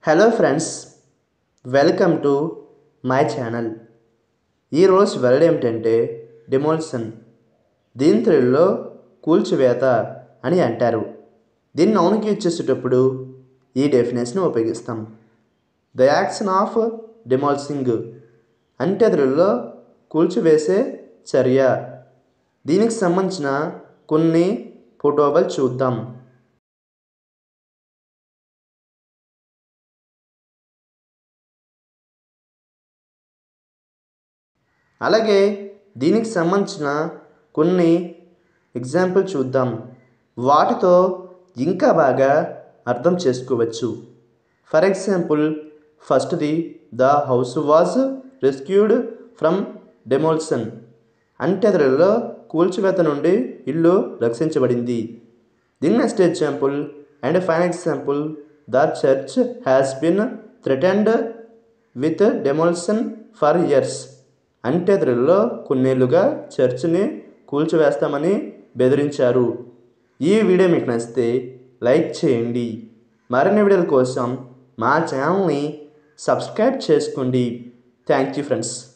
hello friends welcome to my channel ఈరోజు word ఏమిటంటే demolition దీని తెలుగులో కూల్చివేత అని అంటారు దీన్ని అవునికి యూజ్ చేసేటప్పుడు ఈ డెఫినేషన్ ఉపయోగిస్తాం ద యాక్షన్ ఆఫ్ డిమాల్సింగ్ అంటే తెలుగులో కూల్చివేసే చర్య దీనికి సంబంధించిన కొన్ని ఫోటోలు చూద్దాం అలాగే దీనికి సంబంధించిన కొన్ని ఎగ్జాంపుల్ చూద్దాం వాటితో ఇంకా బాగా అర్థం చేసుకోవచ్చు ఫర్ ఎగ్జాంపుల్ ఫస్ట్ది the house was rescued from demolition అంటే అతడిలో కూల్చివేత నుండి ఇల్లు రక్షించబడింది దీని next example and fine example the church has been threatened with demolition for years అంటే అతడిలో కొన్నేళ్లుగా చర్చిని కూల్చివేస్తామని బెదిరించారు ఈ వీడియో మీకు నచ్చితే లైక్ చేయండి మరిన్ని వీడియోల కోసం మా ఛానల్ని సబ్స్క్రైబ్ చేసుకోండి థ్యాంక్ యూ ఫ్రెండ్స్